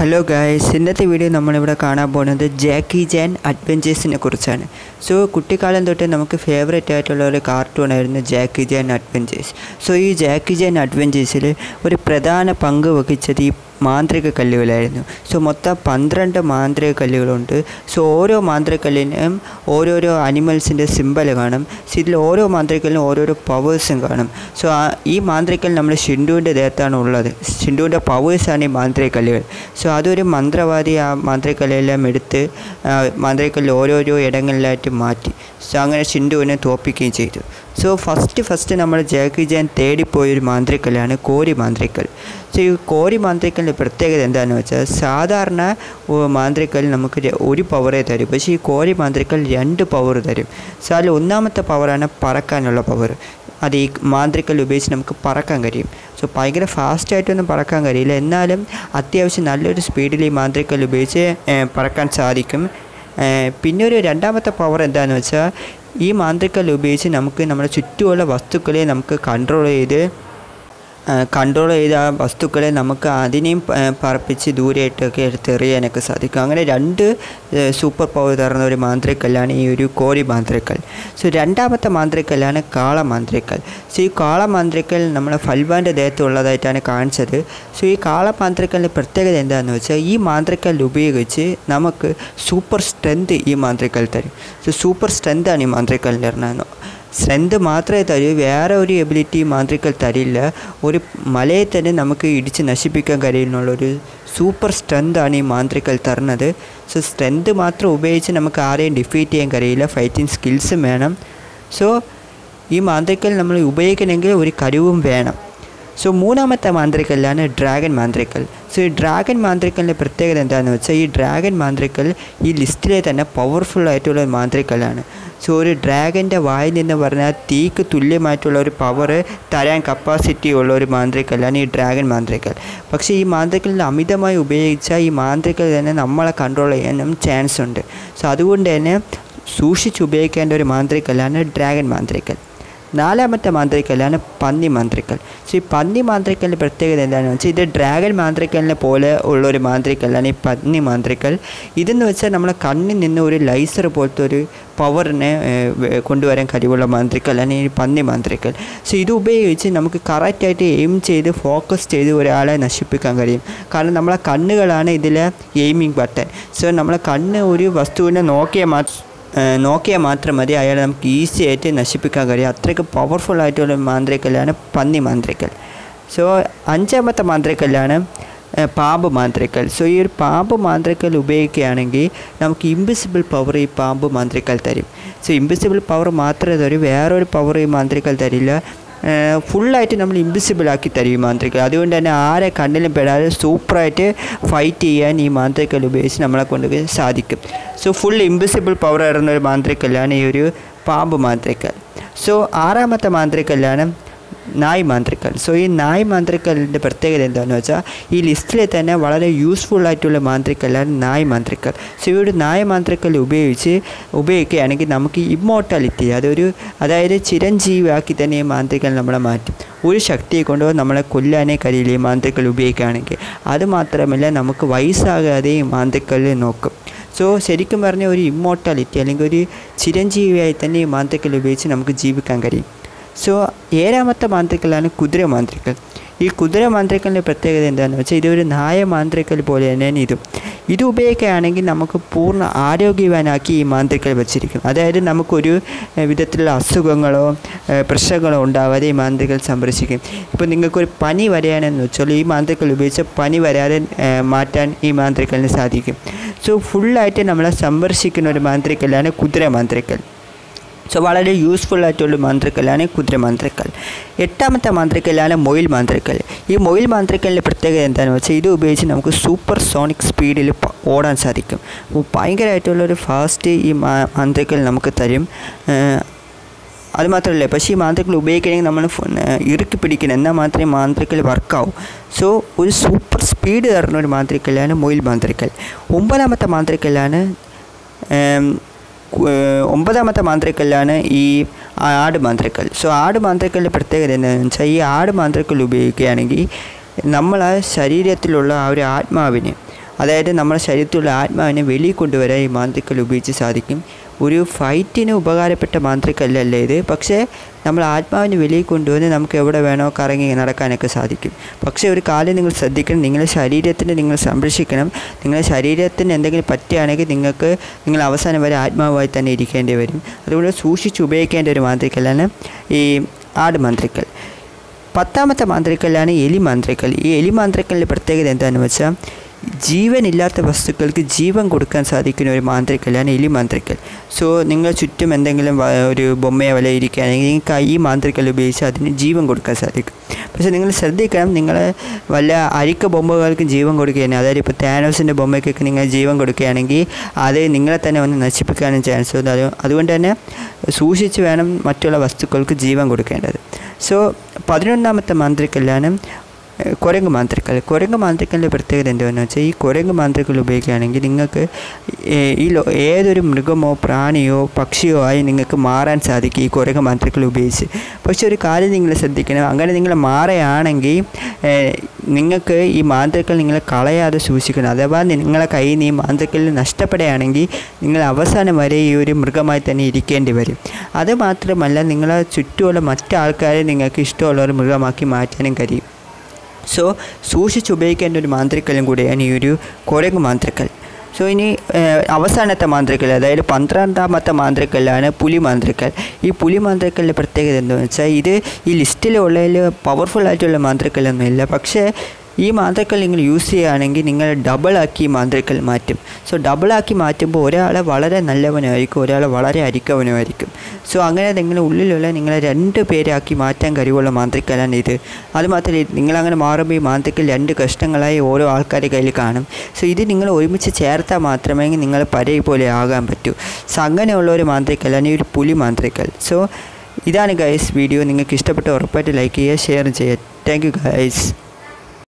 hello guys ഇന്നത്തെ video നമ്മളിവിടെ കാണാൻ പോകുന്നത് ജാക്കി ജാൻ അഡ്വഞ്ചേഴ്സിനെ കുറിച്ചാണ് സോ കുട്ടിക്കാലം തൊട്ട് നമുക്ക് ഫേവറേറ്റ് ആയിട്ടുള്ള ഒരു കാർട്ടൂൺ ആയിരുന്നു ജാക്കി ജാൻ അഡ്വഞ്ചേഴ്സ് സോ ഈ ജാക്കി ജാൻ അഡ്വഞ്ചേഴ്സിൽ ഒരു പ്രധാന പങ്ക് വഹിച്ചത് ഈ മാന്ത്രിക കല്ലുകളായിരുന്നു സോ മൊത്തം പന്ത്രണ്ട് മാന്ത്രിക കല്ലുകളുണ്ട് സോ ഓരോ മാന്ത്രിക കല്ലിനും ഓരോരോ അനിമൽസിൻ്റെ സിമ്പൽ കാണും സോ ഇതിൽ ഓരോ മാന്ത്രിക കല്ലിനും ഓരോരോ പവേഴ്സും കാണും സോ ആ ഈ മാന്ത്രിക കല്ല് നമ്മുടെ ഷിൻഡുവിൻ്റെ ദേഹത്താണ് ഉള്ളത് ഷിൻഡുവിൻ്റെ പവേഴ്സാണ് ഈ മാന്ത്രിക കല്ലുകൾ സോ അതൊരു മന്ത്രവാദി ആ മാന്ത്രിക കല്ലെല്ലാം എടുത്ത് ആ, മാന്ത്രിക കല്ല് ഓരോരോ ഇടങ്ങളിലായിട്ട് മാറ്റി സോ അങ്ങനെ ഷിൻഡുവിനെ തോപ്പിക്കുകയും ചെയ്തു സോ ഫസ്റ്റ് ഫസ്റ്റ് നമ്മൾ ജാക്കി ജാൻ തേടിപ്പോയൊരു മാന്ത്രിക്കല്ലാണ് കോരി മാന്ത്രിക്കൽ സോ ഈ കോരി മാന്ത്രിക്കലിൻ്റെ പ്രത്യേകത എന്താണെന്ന് വെച്ചാൽ സാധാരണ ഓ, മാന്ത്രിക്കൽ നമുക്ക് ര- ഒരു പവറേ തരും പക്ഷേ ഈ കോരി മാന്ത്രിക്കൽ രണ്ട് പവർ തരും സോ അതിൽ ഒന്നാമത്തെ പവറാണ് പറക്കാനുള്ള പവർ അത് ഈ മാന്ത്രിക്കൽ ഉപയോഗിച്ച് നമുക്ക് പറക്കാൻ കഴിയും സോ ഭയങ്കര ഫാസ്റ്റായിട്ടൊന്നും പറക്കാൻ കഴിയില്ല എന്നാലും അത്യാവശ്യം നല്ലൊരു സ്പീഡിൽ ഈ മാന്ത്രിക്കൽ ഉപയോഗിച്ച് ഏ, പറക്കാൻ സാധിക്കും ഏ, പിന്നെ ഒരു രണ്ടാമത്തെ പവർ എന്താണെന്ന് വെച്ചാൽ ഈ മാന്ത്രിക്കൽ ഉപയോഗിച്ച് നമുക്ക് നമ്മുടെ ചുറ്റുമുള്ള വസ്തുക്കളെ നമുക്ക് കൺട്രോൾ ചെയ്ത് കൺട്രോൾ ചെയ്ത ആ വസ്തുക്കളെ നമുക്ക് അതിനെയും പ- പറപ്പിച്ച് ദൂരെയായിട്ടൊക്കെ എടുത്തെറിയാനൊക്കെ സാധിക്കും അങ്ങനെ രണ്ട് ഏഹ്, സൂപ്പർ പവർ തരുന്ന ഒരു മാന്ത്രിക്കല്ലാണ് ഈ ഒരു കോരി മാന്ത്രിക്കൽ സോ രണ്ടാമത്തെ മാന്ത്രിക്കല്ലാണ് കാള മാന്ത്രിക്കൽ സോ ഈ കാള മാന്ത്രിക്കൽ നമ്മുടെ ഫൽവാൻ്റെ ദേഹത്തുള്ളതായിട്ടാണ് കാണിച്ചത് സോ ഈ കാള മാന്ത്രിക്കലിൻ്റെ പ്രത്യേകത എന്താണെന്ന് വെച്ചാൽ ഈ മാന്ത്രിക്കൽ ഉപയോഗിച്ച് നമുക്ക് സൂപ്പർ സ്ട്രെങ്ത് ഈ മാന്ത്രിക്കൽ തരും സോ സൂപ്പർ സ്ട്രെങ്താണ് ഈ മാന്ത്രിക്കലിൻ്റെ പറഞ്ഞാൽ സ്ട്രെങ്ത് മാത്രമേ തരൂ വേറെ ഒരു എബിലിറ്റി മാന്ത്രിക്കൽ തരില്ല ഒരു മലയെ തന്നെ നമുക്ക് ഇടിച്ച് നശിപ്പിക്കാൻ കഴിയുന്നുള്ളൊരു സൂപ്പർ സ്ട്രെങ്താണ് ഈ മാന്ത്രിക്കൽ തരുന്നത് സോ സ്ട്രെങ്ത് മാത്രം ഉപയോഗിച്ച് നമുക്ക് ആരെയും ഡിഫീറ്റ് ചെയ്യാൻ കഴിയില്ല ഫൈറ്റിംഗ് സ്കിൽസും വേണം സോ ഈ മാന്ത്രിക്കൽ നമ്മൾ ഉപയോഗിക്കണമെങ്കിൽ ഒരു കഴിവും വേണം സോ മൂന്നാമത്തെ മാന്ത്രിക്കല്ലാണ് ഡ്രാഗൺ മാന്ത്രിക്കൽ സോ ഈ ഡ്രാഗൺ മാന്ത്രിക്കലിൻ്റെ പ്രത്യേകത എന്താണെന്ന് വെച്ചാൽ ഈ ഡ്രാഗൺ മാന്ത്രിക്കൽ ഈ ലിസ്റ്റിലെ തന്നെ പവർഫുൾ ആയിട്ടുള്ള ഒരു മാന്ത്രിക്കലാണ് സോ ഒരു ഡ്രാഗൻ്റെ വായിൽ നിന്ന് പറഞ്ഞാൽ തീക്ക് തുല്യമായിട്ടുള്ള ഒരു പവർ തരാൻ കപ്പാസിറ്റി ഉള്ള ഒരു മാന്ത്രിക്കലാണ് ഈ ഡ്രാഗൺ മാന്ത്രിക്കൽ പക്ഷേ ഈ മാന്ത്രിക്കലിൽ അമിതമായി ഉപയോഗിച്ചാൽ ഈ മാന്ത്രിക്കൽ തന്നെ നമ്മളെ കൺട്രോൾ ചെയ്യാനും ചാൻസ് ഉണ്ട് സോ അതുകൊണ്ട് തന്നെ സൂക്ഷിച്ച് ഉപയോഗിക്കേണ്ട ഒരു മാന്ത്രിക്കലാണ് ഡ്രാഗൺ മാന്ത്രിക്കൽ നാലാമത്തെ മാന്ത്രിക്കലാണ് പന്നി മാന്ത്രിക്കൽ സോ ഈ പന്നി മാന്ത്രിക്കലിൻ്റെ പ്രത്യേകത എന്താണെന്ന് വെച്ചാൽ ഇത് ഡ്രാഗൺ മാന്ത്രിക്കലിനെ പോലെ ഉള്ളൊരു മാന്ത്രിക്കലാണ് ഈ പന്നി മാന്ത്രിക്കൽ ഇതെന്ന് വെച്ചാൽ നമ്മളെ കണ്ണിൽ നിന്ന് ഒരു ലൈസർ പോലത്തെ ഒരു പവറിനെ ഏഹ്, വേ- കൊണ്ടുവരാൻ കഴിവുള്ള മാന്ത്രിക്കലാണ് ഈ പന്നി മാന്ത്രിക്കൽ സോ ഇത് ഉപയോഗിച്ച് നമുക്ക് കറക്റ്റായിട്ട് എയിം ചെയ്ത് ഫോക്കസ് ചെയ്ത് ഒരാളെ നശിപ്പിക്കാൻ കഴിയും കാരണം നമ്മളെ കണ്ണുകളാണ് ഇതിലെ എയിമിങ് ബട്ടൺ സോ നമ്മളെ കണ്ണ് ഒരു വസ്തുവിനെ നോക്കിയാൽ മാത്രം ഏഹ് നോക്കിയാൽ മാത്രം മതി അയാളെ നമുക്ക് ഈസി ആയിട്ട് നശിപ്പിക്കാൻ കഴിയും അത്രയ്ക്ക് പവർഫുൾ ആയിട്ടുള്ള ഒരു മാന്ത്രിക്കല്ലാണ് പന്നി മാന്ത്രിക്കൽ സോ അഞ്ചാമത്തെ മാന്ത്രിക്കല്ലാണ് ഏഹ് പാമ്പ് മാന്ത്രിക്കൽ സോ ഈ ഒരു പാമ്പ് മാന്ത്രിക്കൽ ഉപയോഗിക്കുകയാണെങ്കിൽ നമുക്ക് ഇൻവിസിബിൾ പവർ ഈ പാമ്പ് മാന്ത്രിക്കൽ തരും സോ ഇൻവിസിബിൾ പവർ മാത്രമേ തരൂ വേറൊരു പവർ ഈ മാന്ത്രിക്കൽ തരില്ല ഫുള്ളായിട്ട് നമ്മൾ ഇൻവിസിബിൾ ആക്കി തരും ഈ മാന്ത്രിക്കൽ അതുകൊണ്ട് തന്നെ ആരെ കണ്ണിലും പെടാതെ സൂപ്പറായിട്ട് ഫൈറ്റ് ചെയ്യാൻ ഈ മാന്ത്രിക്കൽ ഉപയോഗിച്ച് നമ്മളെ കൊണ്ട് സാധിക്കും സോ ഫുൾ ഇൻവിസിബിൾ പവർ ഇടുന്ന ഒരു മാന്ത്രിക്കല്ലാണ് ഈ ഒരു പാമ്പ് മാന്ത്രിക്കൽ സോ ആറാമത്തെ മാന്ത്രിക്കല്ലാണ് നായ് മാന്ത്രിക്കൽ സോ ഈ നായ് മാന്ത്രിക്കലിൻ്റെ പ്രത്യേകത എന്താണെന്ന് വെച്ചാൽ ഈ ലിസ്റ്റിൽ തന്നെ വളരെ യൂസ്ഫുൾ ആയിട്ടുള്ള മാന്ത്രിക്കലാണ് നായ് മാന്ത്രിക്കൽ സോ ഈ ഒരു നായ് മാന്ത്രിക്കൽ ഉപയോഗിച്ച് ഉപയോഗിക്കുകയാണെങ്കിൽ നമുക്ക് ഇമ്മോർട്ടാലിറ്റി അതൊരു അതായത് ചിരഞ്ജീവിയാക്കി തന്നെ ഈ മാന്ത്രിക്കൽ നമ്മളെ മാറ്റും ഒരു ശക്തിയെ കൊണ്ടോ നമ്മളെ കൊല്ലാനേ കഴിയില്ല ഈ മാന്ത്രിക്കൽ ഉപയോഗിക്കുകയാണെങ്കിൽ അത് മാത്രമല്ല നമുക്ക് വയസ്സാകാതെ ഈ മാന്ത്രിക്കൽ നോക്കും സോ ശരിക്കും പറഞ്ഞ ഒരു ഇമ്മോർട്ടാലിറ്റി അല്ലെങ്കിൽ ഒരു ചിരഞ്ജീവിയായി തന്നെ ഈ മാന്ത്രിക്കൽ ഉപയോഗിച്ച് നമുക്ക് ജീവിക്കാൻ കഴിയും സോ ഏഴാമത്തെ മാന്ത്രിക്കലാണ് കുതിര മാന്ത്രിക്കൽ ഈ കുതിര മാന്ത്രിക്കലിൻ്റെ പ്രത്യേകത എന്താണെന്ന് വെച്ചാൽ ഇതൊരു നായ മാന്ത്രിക്കൽ പോലെ തന്നെയാണ് ഇതും ഇത് ഉപയോഗിക്കുകയാണെങ്കിൽ നമുക്ക് പൂർണ്ണ ആരോഗ്യവാനാക്കി ഈ മാന്ത്രിക്കൽ വെച്ചിരിക്കും അതായത് നമുക്കൊരു ഏഹ്, വിധത്തിലുള്ള അസുഖങ്ങളോ ഏഹ്, പ്രശ്നങ്ങളോ ഉണ്ടാവാതെ ഈ മാന്ത്രിക്കൽ സംരക്ഷിക്കും ഇപ്പോൾ നിങ്ങൾക്കൊരു പനി വരാനെന്ന് വെച്ചാൽ ഈ മാന്ത്രിക്കൽ ഉപയോഗിച്ച് പനി വരാതെ ഏഹ്, മാറ്റാൻ ഈ മാന്ത്രിക്കലിന് സാധിക്കും സോ ഫുള്ളായിട്ട് നമ്മളെ സംരക്ഷിക്കുന്ന ഒരു മാന്ത്രിക്കലാണ് കുതിര മാന്ത്രിക്കൽ സോ വളരെ യൂസ്ഫുൾ ആയിട്ടുള്ള മാന്ത്രിക്കലാണ് കുതിര മാന്ത്രിക്കൽ എട്ടാമത്തെ മാന്ത്രിക്കലാണ് മൊയിൽ മാന്ത്രിക്കൽ ഈ മൊയിൽ മാന്ത്രിക്കലിൻ്റെ പ്രത്യേകത എന്താണെന്ന് വെച്ചാൽ ഇത് ഉപയോഗിച്ച് നമുക്ക് സൂപ്പർ സോണിക് സ്പീഡിൽ പ- ഓടാൻ സാധിക്കും അപ്പോൾ ഭയങ്കരമായിട്ടുള്ളൊരു ഫാസ്റ്റ് ഈ മാ- മാന്ത്രിക്കൽ നമുക്ക് തരും ഏഹ് അത് മാത്രമല്ല പക്ഷേ ഈ മാന്ത്രിക്കൽ ഉപയോഗിക്കണമെങ്കിൽ നമ്മൾ ഫു- ഏഹ് ഇറുക്കി പിടിക്കണം എന്നാൽ മാത്രമേ മാന്ത്രിക്കൽ വർക്കാവും സോ ഒരു സൂപ്പർ സ്പീഡ് തരുന്ന ഒരു മാന്ത്രിക്കലാണ് മൊയിൽ മാന്ത്രിക്കൽ ഒമ്പതാമത്തെ മാന്ത്രിക്കലാണ് ഏം, കു- ഏഹ് ഒമ്പതാമത്തെ മാന്ത്രിക്കല്ലാണ് ഈ ആട് മാന്ത്രിക്കൽ സോ ആട് മാന്ത്രിക്കലിൻ്റെ പ്രത്യേകത എന്താണെന്ന് വെച്ചാൽ ഈ ആട് മാന്ത്രിക്കൽ ഉപയോഗിക്കുകയാണെങ്കിൽ നമ്മളെ ശരീരത്തിലുള്ള ആ ഒരു ആത്മാവിന് അതായത് നമ്മുടെ ശരീരത്തിലുള്ള ആത്മാവിനെ വെളിയിൽ കൊണ്ടുവരാൻ ഈ മാന്ത്രിക്കൽ ഉപയോഗിച്ച് സാധിക്കും ഒരു ഫൈറ്റിന് ഉപകാരപ്പെട്ട മാന്ത്രിക്കല്ലല്ലേ ഇത് പക്ഷേ നമ്മൾ ആത്മാവിനെ വെളിയിൽ കൊണ്ടുവന്ന് നമുക്ക് എവിടെ വേണോ കറങ്ങി നടക്കാനൊക്കെ സാധിക്കും പക്ഷേ ഒരു കാര്യം നിങ്ങൾ ശ്രദ്ധിക്കണം നിങ്ങളുടെ ശരീരത്തിന് നിങ്ങൾ സംരക്ഷിക്കണം നിങ്ങളുടെ ശരീരത്തിന് എന്തെങ്കിലും പറ്റുകയാണെങ്കിൽ നിങ്ങൾക്ക് നിങ്ങൾ അവസാനം വരെ ആത്മാവായി തന്നെ ഇരിക്കേണ്ടി വരും അതുകൊണ്ട് സൂക്ഷിച്ച് ഉപയോഗിക്കേണ്ട ഒരു മാന്ത്രിക്കലാണ് ഈ ആട് മാന്ത്രിക്കൽ പത്താമത്തെ മാന്ത്രിക്കലാണ് എലി മാന്ത്രിക്കൽ ഈ എലി മാന്ത്രിക്കലിൻ്റെ പ്രത്യേകത എന്താണെന്ന് വെച്ചാൽ ജീവനില്ലാത്ത വസ്തുക്കൾക്ക് ജീവൻ കൊടുക്കാൻ സാധിക്കുന്ന ഒരു മാന്ത്രിക്കലാണ് എലി മാന്ത്രിക്കൽ സോ നിങ്ങൾ ചുറ്റും എന്തെങ്കിലും വ- ഒരു ബൊമ്മയോ വല്ല ഇരിക്കുകയാണെങ്കിൽ നിങ്ങൾക്ക് ഈ മാന്ത്രിക്കൽ ഉപയോഗിച്ച് അതിന് ജീവൻ കൊടുക്കാൻ സാധിക്കും പക്ഷേ നിങ്ങൾ ശ്രദ്ധിക്കണം നിങ്ങൾ വല്ല അരിക്ക ബൊമ്മകൾക്കും ജീവൻ കൊടുക്കുകയാണ് അതായത് ഇപ്പോൾ താനോസിൻ്റെ ബൊമ്മയ്ക്കൊക്കെ നിങ്ങൾ ജീവൻ കൊടുക്കുകയാണെങ്കിൽ അത് നിങ്ങളെ തന്നെ ഒന്ന് നശിപ്പിക്കാനും ചാൻസ് ഉണ്ട് അത് അതുകൊണ്ട് തന്നെ സൂക്ഷിച്ച് വേണം മറ്റുള്ള വസ്തുക്കൾക്ക് ജീവൻ കൊടുക്കേണ്ടത് സോ പതിനൊന്നാമത്തെ മാന്ത്രിക്കലാണ് ഏഹ് കുരങ്ങ് മാന്ത്രിക്കൽ കുരങ്ങ് മാന്ത്രിക്കലിൻ്റെ പ്രത്യേകത എന്താണെന്ന് വെച്ചാൽ ഈ കുരങ്ങ് മാന്ത്രിക്കൽ ഉപയോഗിക്കുകയാണെങ്കിൽ നിങ്ങൾക്ക് ഏഹ് ഈ ലോ ഏതൊരു മൃഗമോ പ്രാണിയോ പക്ഷിയോ ആയി നിങ്ങൾക്ക് മാറാൻ സാധിക്കും ഈ കുരങ്ങ് മാന്ത്രിക്കൽ ഉപയോഗിച്ച് പക്ഷെ ഒരു കാര്യം നിങ്ങൾ ശ്രദ്ധിക്കണം അങ്ങനെ നിങ്ങൾ മാറുകയാണെങ്കിൽ ഏഹ് നിങ്ങൾക്ക് ഈ മാന്ത്രിക്കൽ നിങ്ങളെ കളയാതെ സൂക്ഷിക്കണം അഥവാ നിങ്ങളെ കയ്യിൽ നിന്ന് ഈ മാന്ത്രിക്കൽ നഷ്ടപ്പെടുകയാണെങ്കിൽ നിങ്ങൾ അവസാനം വരെ ഈ ഒരു മൃഗമായി തന്നെ ഇരിക്കേണ്ടി വരും അത് മാത്രമല്ല നിങ്ങളെ ചുറ്റുമുള്ള മറ്റാൾക്കാരെ നിങ്ങൾക്ക് ഇഷ്ടമുള്ള ഒരു മൃഗമാക്കി മാറ്റാനും കഴിയും സോ സൂക്ഷിച്ച് ഉപയോഗിക്കേണ്ട ഒരു മാന്ത്രിക്കലും കൂടിയാണ് ഈ ഒരു കുരങ്ങ് മാന്ത്രിക്കൽ സോ ഇനി ഏഹ്, അവസാനത്തെ മാന്ത്രിക്കൽ അതായത് പന്ത്രണ്ടാമത്തെ മാന്ത്രിക്കലാണ് പുലി മാന്ത്രിക്കൽ ഈ പുലി മാന്ത്രിക്കലിൻ്റെ പ്രത്യേകത എന്താണെന്ന് വെച്ചാൽ ഇത് ഈ ലിസ്റ്റിലുള്ളതിൽ പവർഫുൾ ആയിട്ടുള്ള മാന്ത്രിക്കലൊന്നുമില്ല പക്ഷേ ഈ മാന്ത്രിക്കൽ നിങ്ങൾ യൂസ് ചെയ്യുകയാണെങ്കിൽ നിങ്ങൾ ഡബിളാക്കി ഈ മാന്ത്രിക്കൽ മാറ്റും സോ ഡബിളാക്കി മാറ്റുമ്പോൾ ഒരാളെ വളരെ നല്ലവനായിരിക്കും ഒരാളെ വളരെ അരിക്കവനുമായിരിക്കും സോ അങ്ങനെ നിങ്ങളുടെ ഉള്ളിലുള്ള നിങ്ങളെ രണ്ട് പേരാക്കി മാറ്റാൻ കഴിവുള്ള മാന്ത്രിക്കലാണ് ഇത് അതുമാത്രമല്ല നിങ്ങളങ്ങനെ മാറുമ്പോൾ ഈ മാന്ത്രിക്കൽ രണ്ട് കഷ്ണങ്ങളായി ഓരോ ആൾക്കാരുടെ കയ്യിൽ കാണും സോ ഇത് നിങ്ങൾ ഒരുമിച്ച് ചേർത്താൽ മാത്രമേ നിങ്ങൾ പരേ പോലെ ആകാൻ പറ്റൂ സോ അങ്ങനെയുള്ള ഒരു മാന്ത്രിക്കലാണ് ഈ ഒരു പുലി മാന്ത്രിക്കൽ സോ ഇതാണ് ഗൈസ് വീഡിയോ നിങ്ങൾക്ക് ഇഷ്ടപ്പെട്ട ഉറപ്പായിട്ട് ലൈക്ക് ചെയ്യുക ഷെയർ ചെയ്യുക താങ്ക് യു ഗൈസ്